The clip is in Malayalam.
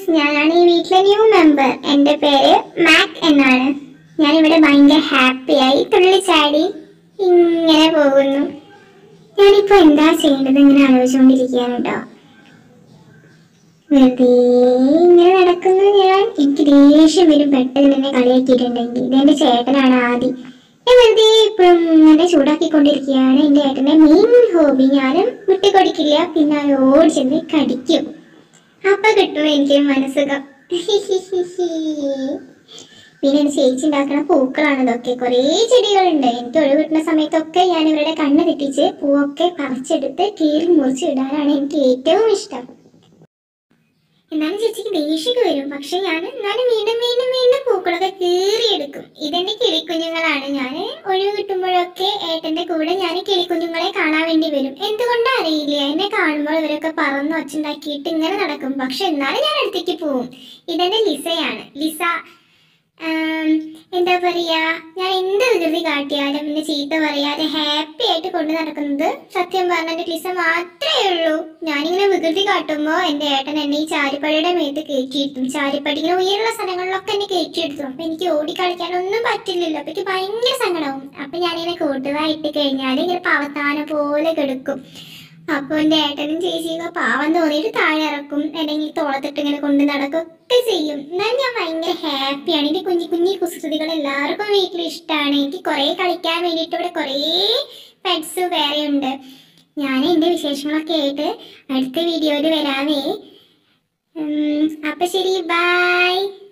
ഗൈസ് ഞാനാണ് ഈ വീട്ടിലെ ന്യൂ മെമ്പർ എൻ്റെ പേര് മാക് എന്നാണ് ഞാനിവിടെ ഭയങ്കര ഹാപ്പിയായി തുള്ളിച്ചാടി ഇങ്ങനെ പോകുന്നു ഞാനിപ്പോൾ എന്താ ചെയ്യേണ്ടത് ഇങ്ങനെ ആലോചിച്ചുകൊണ്ടിരിക്കുകയാണ് കേട്ടോ വെറുതെ ഇങ്ങനെ നടക്കുന്നു ഞാൻ എനിക്ക് ദേഷ്യം വരും പെട്ടെന്ന് എന്നെ കളിയാക്കിയിട്ടുണ്ടെങ്കിൽ ഇതെന്റെ ചേട്ടനാണ് ആദ്യം ഞാൻ വെറുതെ ഇപ്പോഴും ഇങ്ങനെ ചൂടാക്കിക്കൊണ്ടിരിക്കുകയാണ് എൻ്റെ ഏട്ടൻ്റെ മെയിൻ ഹോബി ഞാനും വിട്ടുകൊടുക്കില്ല പിന്നെ അത് ഓടിച്ചെന്ന് കടിക്കും അപ്പൊ കിട്ടും എനിക്ക് മനസ്സുഖം പിന്നെ എൻ്റെ ചേച്ചി ഉണ്ടാക്കുന്ന പൂക്കളാണ് ഇതൊക്കെ കുറേ ചെടികളുണ്ട് എനിക്ക് ഒഴിവ് കിട്ടുന്ന സമയത്തൊക്കെ ഞാൻ ഇവരുടെ കണ്ണ് തെറ്റിച്ച് പൂവൊക്കെ പറിച്ചെടുത്ത് കീറി മുറിച്ച് ഇടാനാണ് എനിക്ക് ഏറ്റവും ഇഷ്ടം എന്നാലും ചേച്ചിക്ക് ദേഷ്യമൊക്കെ വരും പക്ഷെ ഞാൻ എന്നാലും വീണ്ടും വീണ്ടും വീണ്ടും പൂക്കളൊക്കെ കീറിയെടുക്കും ഇതെന്റെ കിളിക്കുഞ്ഞുങ്ങളാണ് ഞാൻ ഒഴിവ് കിട്ടുമ്പോഴൊക്കെ ഏട്ടന്റെ കൂടെ ഞാൻ കിളിക്കുഞ്ഞുങ്ങളെ കാണാൻ വേണ്ടി വരും എന്തുകൊണ്ടാ അറിയില്ല എന്നെ കാണുമ്പോൾ ഇവരൊക്കെ പറന്ന് ഒച്ചുണ്ടാക്കിയിട്ട് ഇങ്ങനെ നടക്കും പക്ഷെ എന്നാലും ഞാൻ അടുത്തേക്ക് പോവും ഇതെന്റെ ലിസയാണ് ലിസ ആം, എന്താ പറയാ ഞാൻ എന്ത് വികൃതി കാട്ടിയാലും പിന്നെ ചീത്ത പറയാതെ ഹാപ്പി ആയിട്ട് കൊണ്ടു നടക്കുന്നത് സത്യം പറഞ്ഞ എന്റെ ലിസ മാത്രമേ ഉള്ളൂ ഞാനിങ്ങനെ വികൃതി കാട്ടുമ്പോൾ എന്റെ ഏട്ടൻ എന്നെ ഈ ചാരിപ്പടിയുടെ മേത്ത് കയറ്റിയിട്ടും ചാരിപ്പടി ഇങ്ങനെ ഉയർന്ന സ്ഥലങ്ങളിലൊക്കെ എന്നെ കയറ്റിയെടുത്തു അപ്പൊ എനിക്ക് ഓടി കളിക്കാനൊന്നും പറ്റില്ലല്ലോ അപ്പൊ എനിക്ക് ഭയങ്കര സങ്കടവും അപ്പൊ ഞാനിങ്ങനെ കൂട്ടുകാരിട്ട് കഴിഞ്ഞാൽ ഇങ്ങനെ പാവത്താന പോലെ കിടക്കും അപ്പൊ എന്റെ ഏട്ടനും ചേച്ചിയൊക്കെ പാവം തോന്നിയിട്ട് താഴെ ഇറക്കും അല്ലെങ്കിൽ തോളത്തിട്ട് ഇങ്ങനെ കൊണ്ട് നടക്കും ഒക്കെ ചെയ്യും എന്നാൽ ഞാൻ ഭയങ്കര ഹാപ്പിയാണ് എന്റെ കുഞ്ഞു കുഞ്ഞു കുസൃതികൾ എല്ലാവർക്കും വീട്ടിൽ ഇഷ്ടമാണ് എനിക്ക് കുറെ കളിക്കാൻ വേണ്ടിയിട്ട് ഇവിടെ കുറേ പെറ്റ്സ് വേറെ ഉണ്ട് ഞാൻ എൻ്റെ വിശേഷങ്ങളൊക്കെ ആയിട്ട് അടുത്ത വീഡിയോയിൽ വരാവേ ഉം, അപ്പൊ ശരി ബൈ